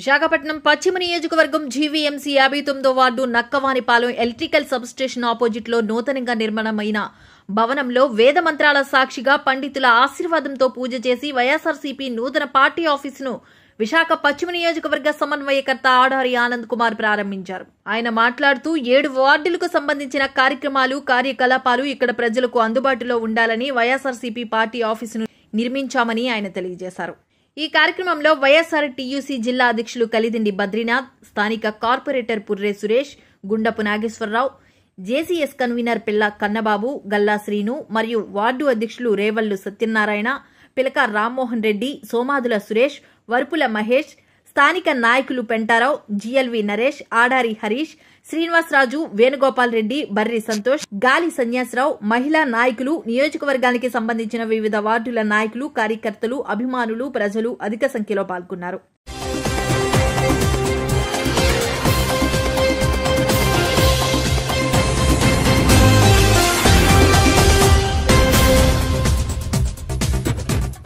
విశాఖపట్నం పశ్చిమ నియోజకవర్గం జీవీఎంసీ యాభై తొమ్మిదో వార్డు నక్కవానిపాలెం ఎలక్ట్రికల్ సబ్స్టేషన్ ఆపోజిట్లో నూతనంగా నిర్మాణమైన భవనంలో వేద మంత్రాల సాక్షిగా పండితుల ఆశీర్వాదంతో పూజ చేసి వైఎస్ఆర్సీపీ నూతన పార్టీ ఆఫీసును విశాఖ పశ్చిమ నియోజకవర్గ సమన్వయకర్త ఆడారి ఆనంద్ కుమార్ ప్రారంభించారు ఆయన మాట్లాడుతూ ఏడు వార్డులకు సంబంధించిన కార్యక్రమాలు కార్యకలాపాలు ఇక్కడ ప్రజలకు అందుబాటులో ఉండాలని వైఎస్ఆర్సీపీ పార్టీ ఆఫీసును నిర్మించామని ఆయన తెలియజేశారు ఈ కార్యక్రమంలో వైఎస్ఆర్ టీయూసీ జిల్లా అధ్యక్షులు కలిదిండి బద్రీనాథ్ స్థానిక corporator Purre Suresh Gundapu Nageswararao JCS convenor Pilla Kannababu Galla Srinu మరియు వార్డు అధ్యక్షులు రేవళ్లు సత్యనారాయణ పిలక రామ్మోహన్ రెడ్డి సోమాదుల సురేష్ వరుపుల మహేష్ స్థానిక నాయకులు పెంటారావు జిఎల్వి నరేష్ ఆడారి హరీష్ శ్రీనివాసరాజు వేణుగోపాల్ రెడ్డి బర్రి సంతోష్ గాలి సన్యాసరావు మహిళా నాయకులు నియోజకవర్గానికి సంబంధించిన వివిధ వార్డుల నాయకులు కార్యకర్తలు అభిమానులు ప్రజలు అధిక సంఖ్యలో పాల్గొన్నారు